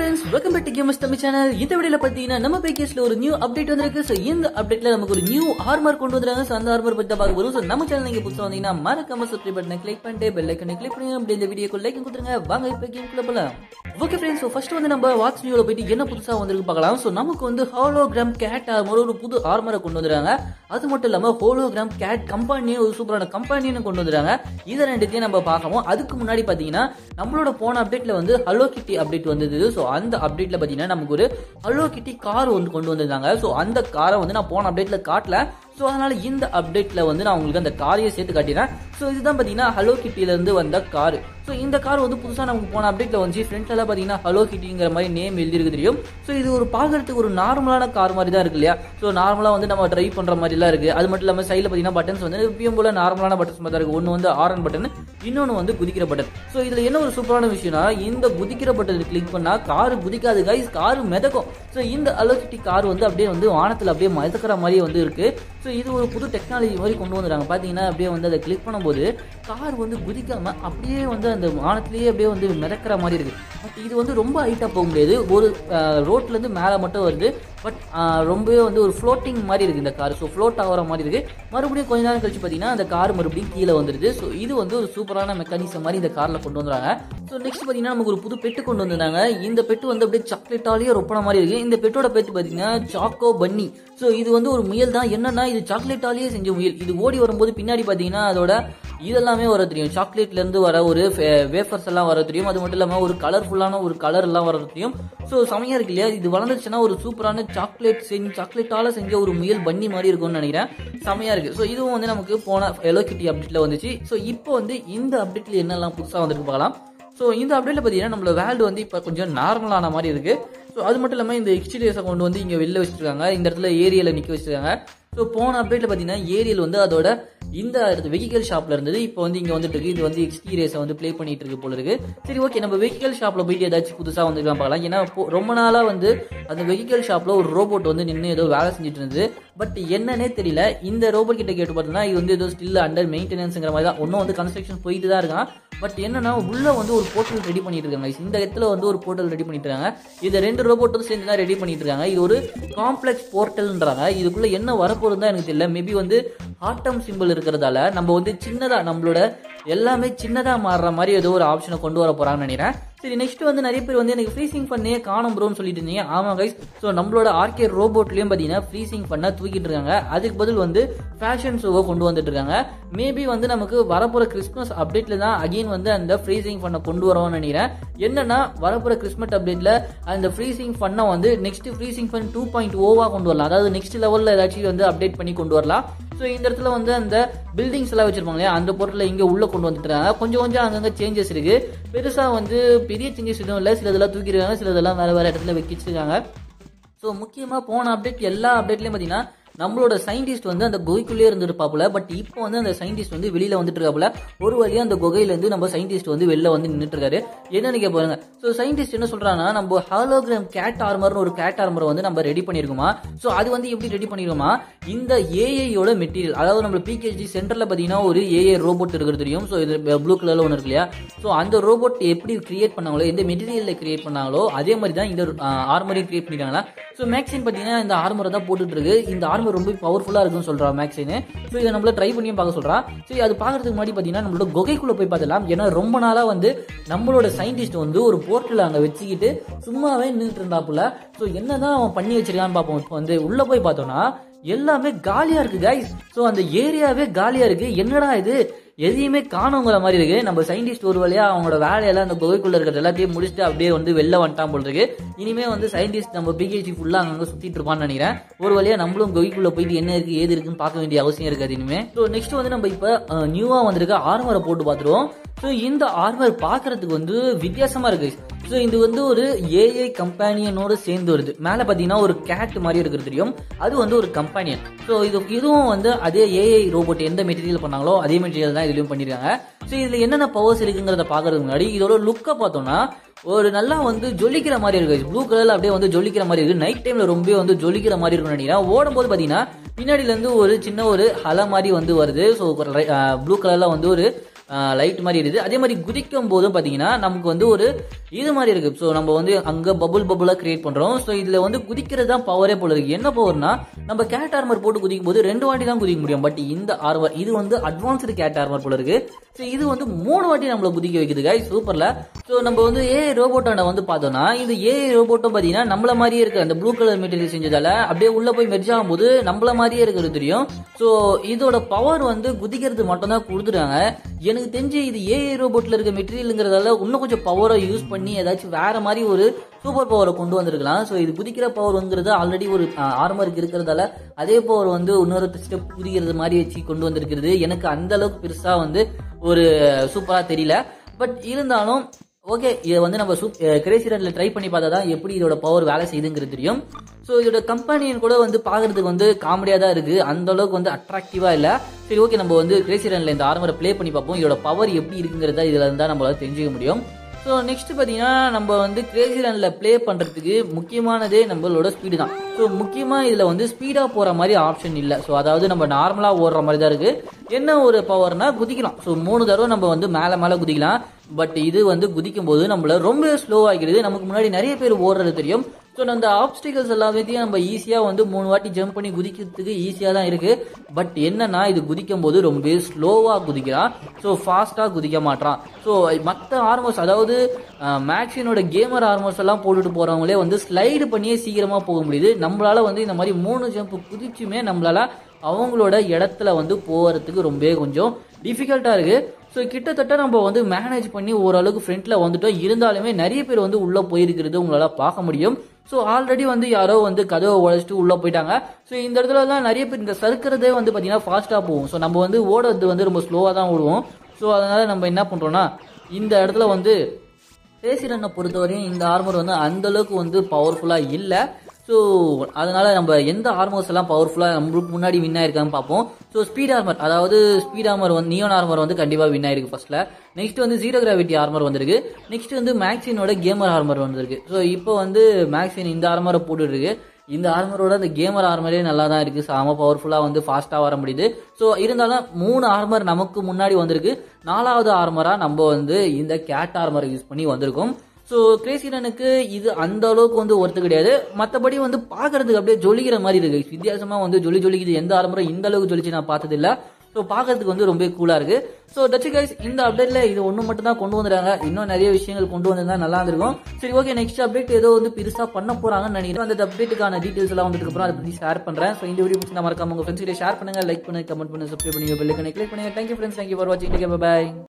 friends welcome back to gamers Tamil channel இந்த வீடியோல பாத்தீங்கன்னா நம்ம பேக்கேஜ்ல ஒரு நியூ அப்டேட் வந்திருக்கு சோ இந்த அப்டேட்ல நமக்கு ஒரு நியூ ஆர்மர் கொண்டு வந்திருக்காங்க சோ அந்த ஆர்மர் பத்தி தான் பார்க்க போறோம் சோ நம்ம சேனல் நீங்க புதுசா வந்தீங்கன்னா மறக்காம சப்ஸ்கிரைப் பட்டனை கிளிக் பண்ணிட்டு பெல் ஐக்கனை கிளிக் பண்ணுங்க அப்படி இந்த வீடியோக்கு லைக் கொடுத்துருங்க வாங்க இப்போ கேம்குள்ள போலாம் ஓகே ஃப்ரெண்ட்ஸ் ஸோ ஃபர்ஸ்ட் வந்து நம்ம வாட்ச் நியூல போயிட்டு என்ன புதுசா வந்திருக்கு பார்க்கலாம் ஸோ நமக்கு வந்து ஹாலோகிராம் கேட் ஆர்மர் ஒரு புது ஆர்மரை கொண்டு வந்துருக்காங்க அது மட்டும் இல்லாம ஹோலோகிராம் கேட் கம்பெனி ஒரு சூப்பரான கம்பெனின்னு கொண்டு வந்துருக்காங்க இதை ரெண்டுத்தையும் நம்ம பார்க்கணும் அதுக்கு முன்னாடி பாத்தீங்கன்னா நம்மளோட போன அப்டேட்ல வந்து ஹலோ கிட்டி அப்டேட் வந்தது ஸோ அந்த அப்டேட்ல பாத்தீங்கன்னா நமக்கு ஒரு ஹலோ கிட்டி கார் வந்து கொண்டு வந்திருந்தாங்க ஸோ அந்த காரை வந்து நான் போன அப்டேட்ல காட்டல ஸோ அதனால இந்த அப்டேட்ல வந்து நான் உங்களுக்கு அந்த காரையை சேர்த்து காட்டினேன் ஸோ இதுதான் பாத்தீங்கன்னா ஹலோ கிட்டில இருந்து வந்த கார் ஸோ இந்த கார் வந்து புதுசா நமக்கு போன அப்டேட்ல வந்து ஃப்ரண்ட்ல எல்லாம் பாத்தீங்கன்னா ஹலோ கிட்டிங்கிற மாதிரி நேம் எழுதிருக்கு தெரியும் ஸோ இது ஒரு பார்க்கறதுக்கு ஒரு நார்மலான கார் மாதிரி தான் இருக்கு இல்லையா ஸோ நார்மலா வந்து நம்ம டிரைவ் பண்ற மாதிரிலாம் இருக்கு அது மட்டும் இல்லாம சைடில் பாத்தீங்கன்னா பட்டன்ஸ் வந்து எப்பயும் போல நார்மலான பட்டன்ஸ் மாதிரி தான் இருக்கு ஒன்று வந்து ஆரன் பட்டன் இன்னொன்று வந்து குதிக்கிற பட்டன் ஸோ இதுல என்ன ஒரு சூப்பரான விஷயம்னா இந்த குதிக்கிற பட்டன் கிளிக் பண்ணா கார் குதிக்காது கைஸ் கார் மிதக்கும் ஸோ இந்த அலோசிட்டி கார் வந்து அப்படியே வந்து வானத்தில் அப்படியே மிதக்கிற மாதிரி வந்து இருக்கு ஸோ இது ஒரு புது டெக்னாலஜி மாதிரி கொண்டு வந்துறாங்க பார்த்தீங்கன்னா அப்படியே வந்து அதை கிளிக் பண்ணும்போது கார் வந்து குதிக்காம அப்படியே வந்து அந்த வானத்திலேயே அப்படியே வந்து மிதக்கிற மாதிரி இருக்கு பட் இது வந்து ரொம்ப ஹைட்டாக போக முடியாது ஒரு ரோட்ல இருந்து மேலே மட்டும் வருது பட் ரொம்பவே வந்து ஒரு ஃப்ளோட்டிங் மாதிரி இருக்கு இந்த கார் ஸோ ஃப்ளோட் ஆகிற மாதிரி இருக்கு மறுபடியும் கொஞ்ச நேரம் கழிச்சு பார்த்தீங்கன்னா அந்த கார் மறுபடியும் கீழே வந்துருது ஸோ இது வந்து ஒரு சூப்பரான மெக்கானிசம் மாதிரி இந்த காரில் கொண்டு வந்துறாங்க ஸோ நெக்ஸ்ட் பார்த்தீங்கன்னா நமக்கு ஒரு புது பெட்டு கொண்டு வந்திருந்தாங்க இந்த பெட்டு வந்து அப்படியே சாக்லேட்டாலேயே ரொப்பன மாதிரி இருக்கு இந்த பெட்டோட பேட்டு பார்த்தீங்கன்னா சாக்கோ பன்னி ஸோ இது வந்து ஒரு முயல் தான் என்னன்னா இது சாக்லேட்டாலேயே செஞ்ச முயல் இது ஓடி வரும்போது பின்னாடி பார்த்தீங்கன்னா அதோட இதெல்லாமே வர தெரியும் சாக்லேட்ல இருந்து வர ஒரு வேஃபர்ஸ் எல்லாம் வர தெரியும் அது மட்டும் இல்லாம ஒரு கலர்ஃபுல்லான ஒரு கலர் எல்லாம் வர தெரியும் ஸோ செமையா இருக்கு இல்லையா இது வளர்ந்துச்சுன்னா ஒரு சூப்பரான சாக்லேட் செஞ்சு சாக்லேட்டால செஞ்ச ஒரு முயல் பன்னி மாதிரி இருக்கும்னு நினைக்கிறேன் செமையா இருக்கு ஸோ இதுவும் வந்து நமக்கு போன எலோ கிட்டி அப்டேட்ல வந்துச்சு ஸோ இப்போ வந்து இந்த அப்டேட்ல என்னெல்லாம் புதுசாக வந்திருக்கு பார்க்கலாம் ஸோ இந்த அப்டேட்ல பார்த்தீங்கன்னா நம்மளோட வேல்டு வந்து இப்போ கொஞ்சம் நார்மலான மாதிரி இருக்கு ஸோ அது மட்டும் இல்லாமல் இந்த எக்ஸ்டீரியர்ஸை கொண்டு வந்து இங்கே வெளில வச்சிருக்காங்க இந்த இடத்துல ஏரியாவில் நிற்க வச்சிருக்காங்க ஸோ போன அப்டேட்ல பார்த்தீங்கன்னா ஏரியல் வந்து அதோட இந்த வெஹிக்கல் ஷாப்ல இருந்தது இப்போ வந்து இங்க வந்துட்டு இருக்கு இது வந்து எக்ஸ்பீரியன்ஸை வந்து ப்ளே பண்ணிட்டு இருக்கு போல இருக்கு சரி ஓகே நம்ம வெஹிக்கல் ஷாப்ல போயிட்டு ஏதாச்சும் புதுசா வந்துக்கலாம் பார்க்கலாம் ஏன்னா ரொம்ப நாளா வந்து அந்த வெஹிக்கல் ஷாப்ல ஒரு ரோபோட் வந்து நின்று ஏதோ வேலை செஞ்சுட்டு இருந்தது பட் என்னன்னே தெரியல இந்த ரோபோட் கிட்ட கேட்டு பார்த்தோம்னா இது வந்து ஏதோ ஸ்டில் அண்டர் மெயின்டெனன்ஸ்ங்கிற மாதிரி தான் ஒன்றும் வந்து கன்ஸ்ட்ரக்ஷன் போயிட்டு தான் இருக்கான் பட் என்னன்னா உள்ள வந்து ஒரு போர்ட்டல் ரெடி பண்ணிட்டு இருக்காங்க இந்த இடத்துல வந்து ஒரு போர்ட்டல் ரெடி பண்ணிட்டு இருக்காங்க இது ரெண்டு ரோபோட்டும் சேர்ந்து தான் ரெடி பண்ணிட்டு இருக்காங்க இது ஒரு காம்ப்ளெக்ஸ் போர்ட்டல்ன்றாங்க இதுக்குள்ள என்ன வரப்போகுது தான் எனக்கு தெரியல மேபி வந்து ஆட்டம் சிம்பிள் இருக்கிறதால நம்ம வந்து சின்னதா நம்மளோட எல்லாமே சின்னதா மாறுற மாதிரி ஏதோ ஒரு ஆப்ஷனை கொண்டு வர போறாங்கன்னு நினைக்கிறேன் சரி நெக்ஸ்ட் வந்து நிறைய பேர் வந்து எனக்கு ஃப்ரீசிங் பண்ணே காணும் ப்ரோன்னு சொல்லிட்டு இருந்தீங்க ஆமா கைஸ் ஸோ நம்மளோட ஆர்கே ரோபோட்லயும் பார்த்தீங்கன்னா ஃப்ரீசிங் பண்ண தூக்கிட்டு இருக்காங்க அதுக்கு பதில் வந்து ஃபேஷன் ஷோவை கொண்டு வந்துட்டு இருக்காங்க மேபி வந்து நமக்கு வரப்போற கிறிஸ்மஸ் அப்டேட்ல தான் அகைன் வந்து அந்த ஃப்ரீசிங் பண்ண கொண்டு வரோம்னு நினைக்கிறேன் என்னன்னா வரப்போற கிறிஸ்மஸ் அப்டேட்ல அந்த ஃப்ரீசிங் பண்ண வந்து next freezing fun two point ஓவா கொண்டு வரலாம் அதாவது நெக்ஸ்ட் லெவல்ல ஏதாச்சும் வந்து அப்டேட் பண்ணி கொண்டு வரலாம் ஸோ இந்த இடத்துல வந்து அந்த பில்டிங்ஸ் எல்லாம் வச்சிருப்பாங்க இல்லையா அந்த பொருளை இங்க உள்ள கொண்டு வந்துட்டுறாங்க கொஞ்சம் கொஞ்சம் அங்கங்க சேஞ்சஸ் இருக்கு பெருசா வந்து பெரிய சேஞ்சஸ் எதுவும் இல்லை சில இதெல்லாம் தூக்கிடுறாங்க சில இதெல்லாம் வேற வேற இடத்துல வச்சிருக்காங்க ஸோ முக்கியமாக போன அப்டேட் எல்லா அப்டேட்லையும் பார்த்தீங்கன்னா நம்மளோட சயின்டிஸ்ட் வந்து அந்த குகைக்குள்ளே இருந்திருப்பாப்புல பட் இப்போ வந்து அந்த சயின்டிஸ்ட் வந்து வெளியில வந்துட்டு இருக்காப்புல ஒரு வழியா அந்த குகையில இருந்து நம்ம சயின்டிஸ்ட் வந்து வெளில வந்து நின்றுட்டு இருக்காரு என்னன்னு பாருங்க ஸோ சயின்டிஸ்ட் என்ன சொல்றாங்கன்னா நம்ம ஹாலோகிராம் கேட் ஆர்மர்னு ஒரு கேட் ஆர்மர் வந்து நம்ம ரெடி பண்ணிருக்கோமா ஸோ அது வந்து எப்படி ரெடி பண்ணிருக்கோமா இந்த ஏஐயோட மெட்டீரியல் அதாவது நம்ம பிகேஜி சென்டர்ல பாத்தீங்கன்னா ஒரு ஏஐ ரோபோட் இருக்கிறது தெரியும் ஸோ இது ப்ளூ கலர்ல ஒன்று இருக்கு இல்லையா ஸோ அந்த ரோபோட் எப்படி கிரியேட் பண்ணாங்களோ எந்த மெட்டீரியல்ல கிரியேட் பண்ணாங்களோ அதே மாதிரி தான் இந்த ஆர்மரையும் கிரியேட் பண்ணிருக்காங்களா ஸோ மேக்ஸின் பார்த்தீங்கன்னா இந்த ஆர்மரை தான் போட்டுட்டு இருக்கு இந்த ஆர்மர் ரொம்ப பவர்ஃபுல்லாக இருக்குன்னு சொல்றா மேக்ஸின் ஸோ இதை நம்மள ட்ரை பண்ணியும் பார்க்க சொல்றா சரி அது பார்க்கறதுக்கு முன்னாடி பார்த்தீங்கன்னா நம்மளோட குகைக்குள்ள போய் பார்த்துலாம் ஏன்னா ரொம்ப நாளா வந்து நம்மளோட சயின்டிஸ்ட் வந்து ஒரு போர்ட்டில் அங்கே வச்சுக்கிட்டு சும்மாவே நின்றுட்டு இருந்தாப்புல ஸோ என்னதான் அவன் பண்ணி வச்சிருக்கான்னு பார்ப்போம் இப்போ வந்து உள்ள போய் பார்த்தோம்னா எல்லாமே காலியா இருக்கு கைஸ் ஸோ அந்த ஏரியாவே காலியா இருக்கு என்னடா இது எதையுமே காணுங்கிற மாதிரி இருக்கு நம்ம சயின்டிஸ்ட் ஒரு வழியா அவங்களோட வேலையெல்லாம் அந்த குகைக்குள்ள இருக்கிறது எல்லாத்தையும் முடிச்சுட்டு அப்படியே வந்து வெளில வந்துட்டான் போல் இருக்கு இனிமே வந்து சயின்டிஸ்ட் நம்ம பிஹெச்சி ஃபுல்லா அங்க சுத்திட்டு இருப்பான்னு நினைக்கிறேன் ஒரு வழியா நம்மளும் குகைக்குள்ள போயிட்டு என்ன இருக்கு ஏது இருக்குன்னு பார்க்க வேண்டிய அவசியம் இருக்காது இனிமே ஸோ நெக்ஸ்ட் வந்து நம்ம இப்ப நியூவா வந்திருக்க ஆர்மரை போட்டு பார்த்துருவோம் ஸோ இந்த ஆர்மர் பார்க்கறதுக்கு வந்து வித்தியாசமா இருக்கு ஸோ இது வந்து ஒரு ஏஐ கம்பேனியனோட சேர்ந்து வருது மேலே பார்த்தீங்கன்னா ஒரு கேட் மாதிரி இருக்கிறது தெரியும் அது வந்து ஒரு கம்பேனியன் ஸோ இது இதுவும் வந்து அதே ஏஐ ரோபோட் எந்த மெட்டீரியல் பண்ணாங்களோ அதே மெட்டீரியல் தான் இதுலயும் பண்ணிருக்காங்க ஸோ இதுல என்னென்ன பவர்ஸ் இருக்குங்கிறத பார்க்கறதுக்கு முன்னாடி இதோட லுக்கை பார்த்தோம்னா ஒரு நல்லா வந்து ஜொலிக்கிற மாதிரி இருக்கு ப்ளூ கலர்ல அப்படியே வந்து ஜொலிக்கிற மாதிரி இருக்கு நைட் டைம்ல ரொம்ப வந்து ஜொலிக்கிற மாதிரி இருக்கும்னு நினைக்கிறேன் ஓடும் போது பாத்தீங்கன்னா பின்னாடில இருந்து ஒரு சின்ன ஒரு அலை மாதிரி வந்து வருது ஸோ ப்ளூ கலர்ல வந்து ஒரு லைட் மாதிரி இருக்குது அதே மாதிரி குதிக்கும் போதும் பார்த்தீங்கன்னா நமக்கு வந்து ஒரு இது மாதிரி இருக்கு ஸோ நம்ம வந்து அங்கே பபுள் பபுளாக கிரியேட் பண்ணுறோம் ஸோ இதில் வந்து குதிக்கிறது தான் பவரே போல இருக்கு என்ன பவர்னா நம்ம கேட் ஆர்மர் போட்டு குதிக்கும் போது ரெண்டு வாட்டி தான் குதிக்க முடியும் பட் இந்த ஆர்மர் இது வந்து அட்வான்ஸ்டு கேட் ஆர்மர் போல இருக்கு ஸோ இது வந்து மூணு வாட்டி நம்மளை குதிக்க வைக்குது guys சூப்பர்ல ஸோ நம்ம வந்து ஏ ரோபோட்டாண்ட வந்து பார்த்தோம்னா இந்த ஏ ரோபோட்டும் பார்த்தீங்கன்னா நம்மள மாதிரியே இருக்கு அந்த ப்ளூ கலர் மெட்டீரியல் செஞ்சதால அப்படியே உள்ள போய் மெர்ஜ் ஆகும்போது நம்மள மாதிரியே இருக்கிறது தெரியும் ஸோ இதோட பவர் வந்து குதிக்கிறது மட்டும் தான் கொடுத்துட்டாங்க எனக்கு தெரிஞ்சு இது ஏஐ ரோபோட்ல இருக்க மெட்டீரியலுங்கிறதால இன்னும் கொஞ்சம் பவரை யூஸ் பண்ணி ஏதாச்சும் வேற மாதிரி ஒரு சூப்பர் பவரை கொண்டு வந்திருக்கலாம் ஸோ இது குதிக்கிற பவர்ங்கிறது ஆல்ரெடி ஒரு ஆர்மருக்கு இருக்கிறதால அதே பவர் வந்து இன்னொரு ஸ்டெப் குதிக்கிறது மாதிரி வச்சு கொண்டு வந்திருக்கிறது எனக்கு அந்த அளவுக்கு பெருசா வந்து ஒரு சூப்பரா தெரியல பட் இருந்தாலும் ஓகே இதை வந்து நம்ம சூப் கிரேசி ரன்ல ட்ரை பண்ணி பார்த்தா தான் எப்படி இதோட பவர் வேலை செய்யுதுங்கிறது தெரியும் ஸோ இதோட கம்பெனியன் கூட வந்து பார்க்கறதுக்கு வந்து காமெடியாக தான் இருக்கு அந்த அளவுக்கு வந்து அட்ராக்டிவா இல்லை சரி ஓகே நம்ம வந்து கிரேசி ரன்ல இந்த ஆர்மரை ப்ளே பண்ணி பார்ப்போம் இதோட பவர் எப்படி இருக்குங்கிறத இதுல இருந்தா நம்மளால தெரிஞ்சுக்க முடியும் ஸோ நெக்ஸ்ட் பார்த்தீங்கன்னா நம்ம வந்து கிரேசி ரனில் ப்ளே பண்ணுறதுக்கு முக்கியமானதே நம்மளோட ஸ்பீடு தான் ஸோ முக்கியமாக இதில் வந்து ஸ்பீடாக போகிற மாதிரி ஆப்ஷன் இல்லை ஸோ அதாவது நம்ம நார்மலாக ஓடுற மாதிரி தான் இருக்குது என்ன ஒரு பவர்னா குதிக்கலாம் ஸோ மூணு தடவை நம்ம வந்து மேலே மேலே குதிக்கலாம் பட் இது வந்து குதிக்கும் போது நம்மள ரொம்ப ஸ்லோ ஆகிடுது நமக்கு முன்னாடி நிறைய பேர் ஓடுறது தெரியும் ஸோ அந்த ஆப்ஸ்டிகல்ஸ் எல்லாத்தையும் நம்ம ஈஸியாக வந்து மூணு வாட்டி ஜம்ப் பண்ணி குதிக்கிறதுக்கு ஈஸியாக தான் இருக்கு பட் என்னன்னா இது குதிக்கும் போது ரொம்ப ஸ்லோவாக குதிக்கிறான் ஸோ ஃபாஸ்ட்டாக குதிக்க மாட்டான் ஸோ மற்ற ஆர்மர்ஸ் அதாவது மேக்ஸினோட கேமர் ஆர்மர்ஸ் எல்லாம் போட்டுட்டு போறவங்களே வந்து ஸ்லைடு பண்ணியே சீக்கிரமாக போக முடியுது நம்மளால வந்து இந்த மாதிரி மூணு ஜம்ப் குதிச்சுமே நம்மளால அவங்களோட இடத்துல வந்து போகிறதுக்கு ரொம்ப கொஞ்சம் டிஃபிகல்ட்டாக இருக்கு ஸோ கிட்டத்தட்ட நம்ம வந்து மேனேஜ் பண்ணி ஓரளவுக்கு ஃப்ரண்ட்ல வந்துட்டோம் இருந்தாலுமே நிறைய பேர் வந்து உள்ள போயிருக்கிறது உங்களால பார்க்க முடியும் ஸோ ஆல்ரெடி வந்து யாரோ வந்து கதவை உழைச்சிட்டு உள்ள போயிட்டாங்க ஸோ இந்த இடத்துல தான் நிறைய பேர் இந்த சறுக்கிறதே வந்து பார்த்தீங்கன்னா ஃபாஸ்ட்டாக போகும் ஸோ நம்ம வந்து ஓடுறது வந்து ரொம்ப ஸ்லோவாக தான் ஓடுவோம் ஸோ அதனால நம்ம என்ன பண்றோம்னா இந்த இடத்துல வந்து ரேசிரனை பொறுத்தவரையும் இந்த ஆர்மர் வந்து அந்த அளவுக்கு வந்து பவர்ஃபுல்லாக இல்லை ஸோ அதனால நம்ம எந்த ஆர்மர்ஸ் எல்லாம் பவர்ஃபுல்லாக நம்மளுக்கு முன்னாடி வின் ஆயிருக்கான்னு பார்ப்போம் ஸோ ஸ்பீட் ஆர்மர் அதாவது ஸ்பீட் ஆர்மர் வந்து நியோன் ஆர்மர் வந்து கண்டிப்பாக வின் ஆயிருக்கு ஃபர்ஸ்ட்ல நெக்ஸ்ட் வந்து ஜீரோ கிராவிட்டி ஆர்மர் வந்திருக்கு நெக்ஸ்ட் வந்து மேக்ஸினோட கேமர் ஆர்மர் வந்திருக்கு ஸோ இப்போ வந்து மேக்ஸின் இந்த ஆர்மரை போட்டுட்டு இருக்கு இந்த ஆர்மரோட இந்த கேமர் ஆர்மரே நல்லா தான் இருக்கு செம பவர்ஃபுல்லாக வந்து ஃபாஸ்ட்டாக வர முடியுது ஸோ இருந்தாலும் மூணு ஆர்மர் நமக்கு முன்னாடி வந்திருக்கு நாலாவது ஆர்மராக நம்ம வந்து இந்த கேட் ஆர்மரை யூஸ் பண்ணி வந்திருக்கோம் ஸோ கிரேசிரனுக்கு இது அந்த அளவுக்கு வந்து ஒர்த்து கிடையாது மற்றபடி வந்து பார்க்கறதுக்கு அப்படியே ஜொலிக்கிற மாதிரி இருக்கு வித்தியாசமா வந்து ஜொலி ஜொலிக்குது எந்த ஆர்மரும் இந்த அளவுக்கு ஜொலிச்சு நான் பார்த்ததில்ல ஸோ பார்க்கறதுக்கு வந்து ரொம்ப கூலா இருக்கு ஸோ டச்சு கைஸ் இந்த அப்டேட்ல இது ஒன்று மட்டும் தான் கொண்டு வந்துறாங்க இன்னும் நிறைய விஷயங்கள் கொண்டு வந்திருந்தா நல்லா இருந்திருக்கும் சரி ஓகே நெக்ஸ்ட் அப்டேட் ஏதோ வந்து பெருசா பண்ண போறாங்கன்னு நினைக்கிறேன் அந்த அப்டேட்டுக்கான டீடைல்ஸ் எல்லாம் வந்ததுக்கு அப்புறம் அதை பத்தி ஷேர் பண்றேன் ஸோ இந்த வீடியோ பிடிச்சா மறக்காம உங்க ஃப்ரெண்ட்ஸ் கிட்ட ஷேர் பண்ணுங்க லைக் பண்ணுங்க கமெண்ட் பண்ணுங்க சப்ஸ்கிரைப் பண்ணுங்க பெல் ஐக்கனை கிளிக் பண்ணுங்க தேங்க்யூ ஃப்ரெண்ட்ஸ் தேங்க்யூ ஃபார் வாட்சிங் பை